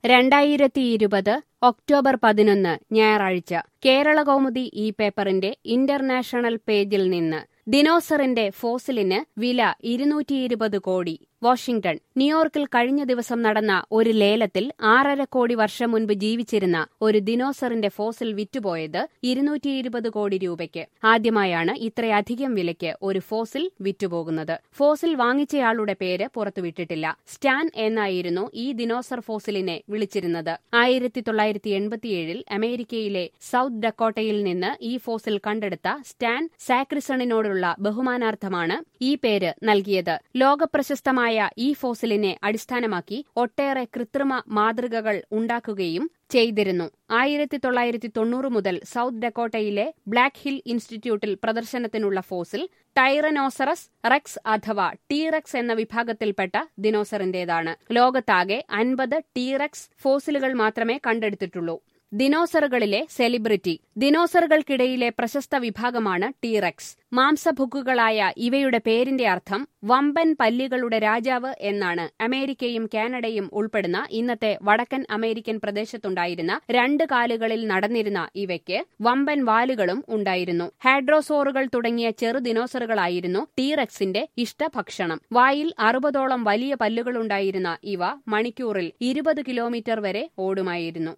രണ്ടായിരത്തി ഇരുപത് ഒക്ടോബർ പതിനൊന്ന് ഞായറാഴ്ച കേരള കൗമുദി ഈ പേപ്പറിന്റെ ഇന്റർനാഷണൽ പേജിൽ നിന്ന് ദിനോസറിന്റെ ഫോസിലിന് വില ഇരുന്നൂറ്റി ഇരുപത് കോടി വാഷിംഗ്ടൺ ന്യൂയോർക്കിൽ കഴിഞ്ഞ ദിവസം നടന്ന ഒരു ലേലത്തിൽ ആറര കോടി വർഷം മുൻപ് ജീവിച്ചിരുന്ന ഒരു ദിനോസറിന്റെ ഫോസിൽ വിറ്റുപോയത് ഇരുന്നൂറ്റി ഇരുപത് കോടി രൂപയ്ക്ക് ആദ്യമായാണ് ഇത്രയധികം വിലയ്ക്ക് ഒരു ഫോസിൽ വിറ്റുപോകുന്നത് ഫോസിൽ വാങ്ങിച്ചയാളുടെ പേര് പുറത്തുവിട്ടിട്ടില്ല സ്റ്റാൻ എന്നായിരുന്നു ഈ ദിനോസർ ഫോസിലിനെ വിളിച്ചിരുന്നത് ആയിരത്തി തൊള്ളായിരത്തി എൺപത്തിയേഴിൽ അമേരിക്കയിലെ സൌത്ത് ഡക്കോട്ടയിൽ നിന്ന് ഈ ഫോസിൽ കണ്ടെടുത്ത സ്റ്റാൻ സാക്രിസണിനോടുള്ള ബഹുമാനാർത്ഥമാണ് ഈ പേര് നൽകിയത് ലോകപ്രശസ്തമായ ഈ ഫോസിലിനെ അടിസ്ഥാനമാക്കി ഒട്ടേറെ കൃത്രിമ മാതൃകകൾ ഉണ്ടാക്കുകയും ചെയ്തിരുന്നു ആയിരത്തി തൊള്ളായിരത്തി തൊണ്ണൂറ് മുതൽ സൌത്ത് ഡക്കോട്ടയിലെ ബ്ലാക്ക് ഹിൽ ഇൻസ്റ്റിറ്റ്യൂട്ടിൽ പ്രദർശനത്തിനുള്ള ഫോസിൽ ടൈറനോസറസ് റെക്സ് അഥവാ ടീറെക്സ് എന്ന വിഭാഗത്തിൽപ്പെട്ട ദിനോസറിന്റേതാണ് ലോകത്താകെ അൻപത് ടീറെക്സ് ഫോസിലുകൾ മാത്രമേ കണ്ടെടുത്തിട്ടുള്ളൂ ദിനോസറുകളിലെ സെലിബ്രിറ്റി ദിനോസറുകൾക്കിടയിലെ പ്രശസ്ത വിഭാഗമാണ് ടീറെക്സ് മാംസഭുക്കുകളായ ഇവയുടെ പേരിന്റെ അർത്ഥം വമ്പൻ പല്ലികളുടെ രാജാവ് എന്നാണ് അമേരിക്കയും കാനഡയും ഉൾപ്പെടുന്ന ഇന്നത്തെ വടക്കൻ അമേരിക്കൻ പ്രദേശത്തുണ്ടായിരുന്ന രണ്ട് കാലുകളിൽ നടന്നിരുന്ന ഇവയ്ക്ക് വമ്പൻ വാലുകളും ഉണ്ടായിരുന്നു ഹാഡ്രോസോറുകൾ തുടങ്ങിയ ചെറു ദിനോസറുകളായിരുന്നു ടീറെക്സിന്റെ ഇഷ്ടഭക്ഷണം വായിൽ അറുപതോളം വലിയ പല്ലുകളുണ്ടായിരുന്ന ഇവ മണിക്കൂറിൽ ഇരുപത് കിലോമീറ്റർ വരെ ഓടുമായിരുന്നു